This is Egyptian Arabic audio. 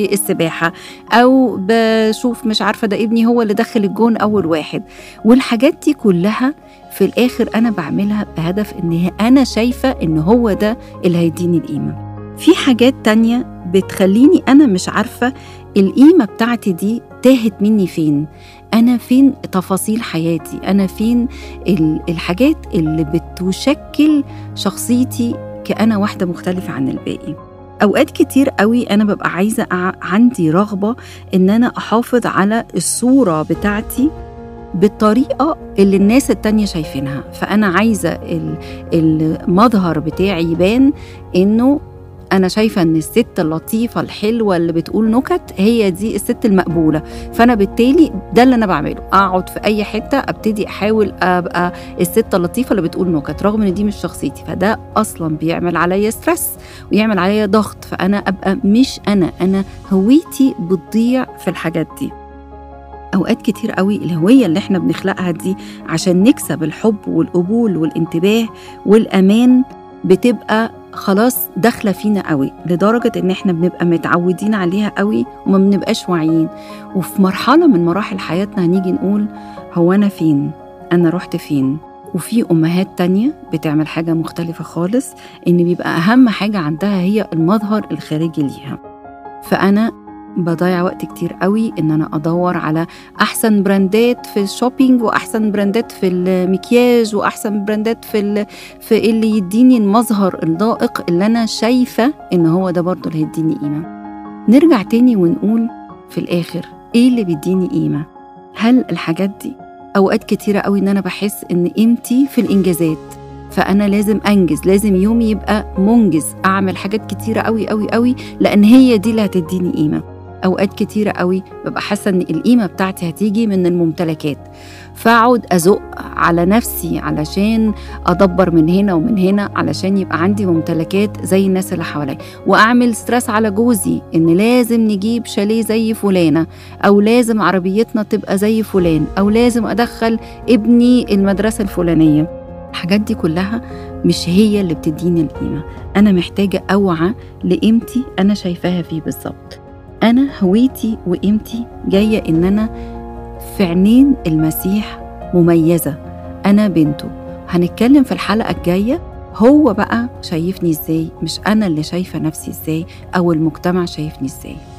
السباحة أو بشوف مش عارفة ده ابني هو اللي دخل الجون أول واحد والحاجات دي كلها في الآخر أنا بعملها بهدف إن أنا شايفة إن هو ده اللي هيديني القيمة في حاجات تانية بتخليني أنا مش عارفة القيمة بتاعتي دي تاهت مني فين أنا فين تفاصيل حياتي أنا فين الحاجات اللي بتشكل شخصيتي كأنا واحدة مختلفة عن الباقي اوقات كتير قوي انا ببقى عايزه عندي رغبه ان انا احافظ على الصوره بتاعتي بالطريقه اللي الناس التانية شايفينها فانا عايزه المظهر بتاعي يبان انه انا شايفه ان الست اللطيفه الحلوه اللي بتقول نكت هي دي الست المقبوله فانا بالتالي ده اللي انا بعمله اقعد في اي حته ابتدي احاول ابقى الست اللطيفه اللي بتقول نكت رغم ان دي مش شخصيتي فده اصلا بيعمل عليا ستريس ويعمل عليا ضغط فانا ابقى مش انا انا هويتي بتضيع في الحاجات دي اوقات كتير قوي الهويه اللي احنا بنخلقها دي عشان نكسب الحب والقبول والانتباه والامان بتبقى خلاص داخله فينا قوي لدرجه ان احنا بنبقى متعودين عليها قوي وما بنبقاش واعيين وفي مرحله من مراحل حياتنا هنيجي نقول هو انا فين انا رحت فين وفي امهات تانية بتعمل حاجه مختلفه خالص ان بيبقى اهم حاجه عندها هي المظهر الخارجي ليها فانا بضيع وقت كتير قوي ان انا ادور على احسن براندات في الشوبينج واحسن براندات في المكياج واحسن براندات في في اللي يديني المظهر اللائق اللي انا شايفه ان هو ده برضه اللي هيديني قيمه نرجع تاني ونقول في الاخر ايه اللي بيديني قيمه هل الحاجات دي اوقات كتيره قوي ان انا بحس ان قيمتي في الانجازات فانا لازم انجز لازم يومي يبقى منجز اعمل حاجات كتيره قوي قوي قوي لان هي دي اللي هتديني قيمه اوقات كتيره قوي ببقى حاسه ان القيمه بتاعتي هتيجي من الممتلكات فاقعد ازق على نفسي علشان ادبر من هنا ومن هنا علشان يبقى عندي ممتلكات زي الناس اللي حواليا واعمل ستريس على جوزي ان لازم نجيب شاليه زي فلانه او لازم عربيتنا تبقى زي فلان او لازم ادخل ابني المدرسه الفلانيه الحاجات دي كلها مش هي اللي بتديني القيمه انا محتاجه اوعى لقيمتي انا شايفاها فيه بالظبط أنا هويتي وقيمتي جاية إن أنا في عينين المسيح مميزة أنا بنته هنتكلم في الحلقة الجاية هو بقى شايفني إزاي مش أنا اللي شايفة نفسي إزاي أو المجتمع شايفني إزاي